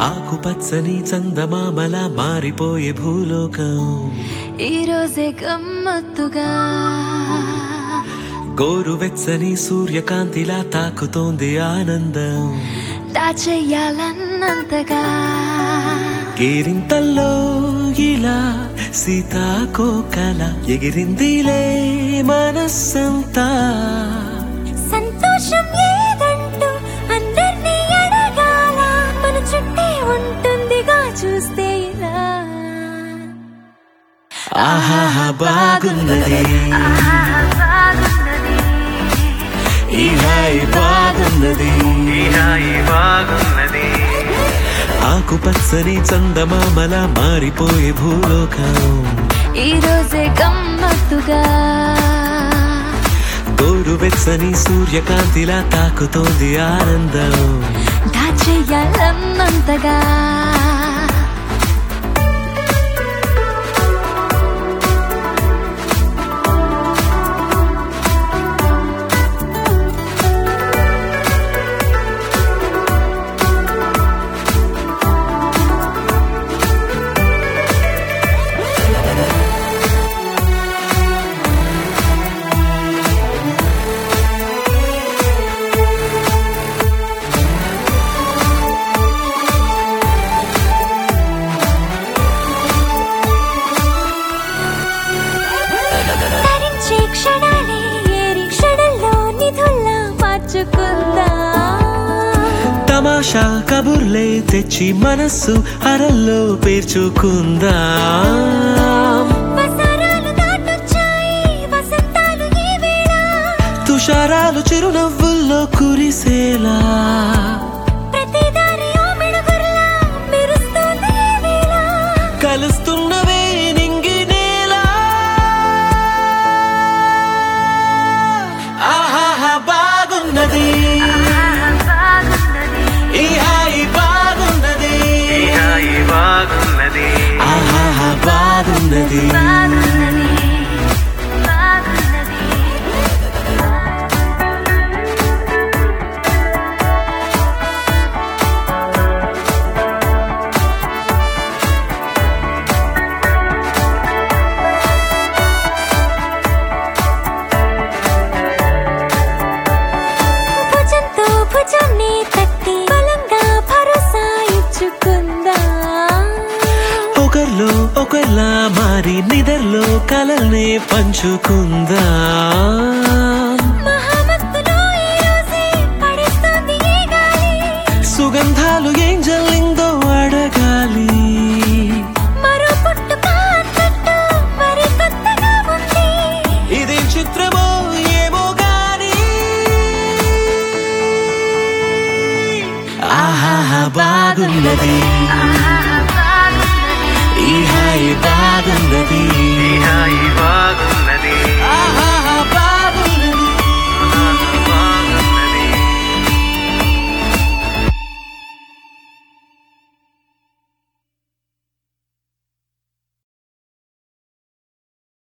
ఆకుపచ్చని చందమామల మారిపోయే భూలోకం ఈ రోజే గమ్మత్తుగా గోరువెచ్చని సూర్యకాంతిలా తాకుతోంది ఆనందం దాచెయ్యాలన్నంతగా కేరింతల్లో ఇలా సీతాకోకల ఎగిరిందిలే మనస్సంతా సంతోషం ఏదంటూ అందరినీ అడగాల మన చుట్టే ఉంటుందిగా చూస్తే ఇలా ఆహాహా బాగున్నది ఈ హాయి బాగున్నది బాగున్నది ఆకుపచ్చని చందమామల మారిపోయే భూలోకం ఈ రోజే గమ్మత్తుగా గోరువెచ్చని సూర్యకాంతిలా తాకుతోంది ఆనందం దాచెయ్యాలన్నంతగా తరించే క్షణాలే ఏరి క్షణంలో నిధుల్లా మార్చుకుందా తమాషా కబుర్లే తెచ్చి మనస్సు అరల్లో పేర్చుకుందా వసరాలు దాటొచ్చాయి వసంతాలు ఈ వేళ తుషారాలు చిరునవ్వుల్లో కురిసేలా ప్రతి దారి ఓ మెడుగుర్లా మెరుస్తుంది ఈ వేళ కలుస్తున్నవే నింగి నేల ఆహాహా బాగున్నది ఈ హాయి బాగున్నది హాయి బాగున్నది ఆహాహా బాగున్నది భుజంతో భుజాన్ని తట్టి బలంగా భరోసా ఇచ్చుకుందా ఒకరిలో ఒకరిలా మారి నిదర్లో కలల్నే పంచుకుందా మహామత్తులో ఈ రోజే పడేస్తుంది ఈ గాలి సుగంధాలు ఏం జల్లిందో అడగాలి మరో పుట్టుక అన్నట్టు మరి కొత్తగా ఉంది ఇది చిత్రమో ఏమో గాని ఆహాహా బాగున్నది ఈ హాయి బాగున్నది హాయి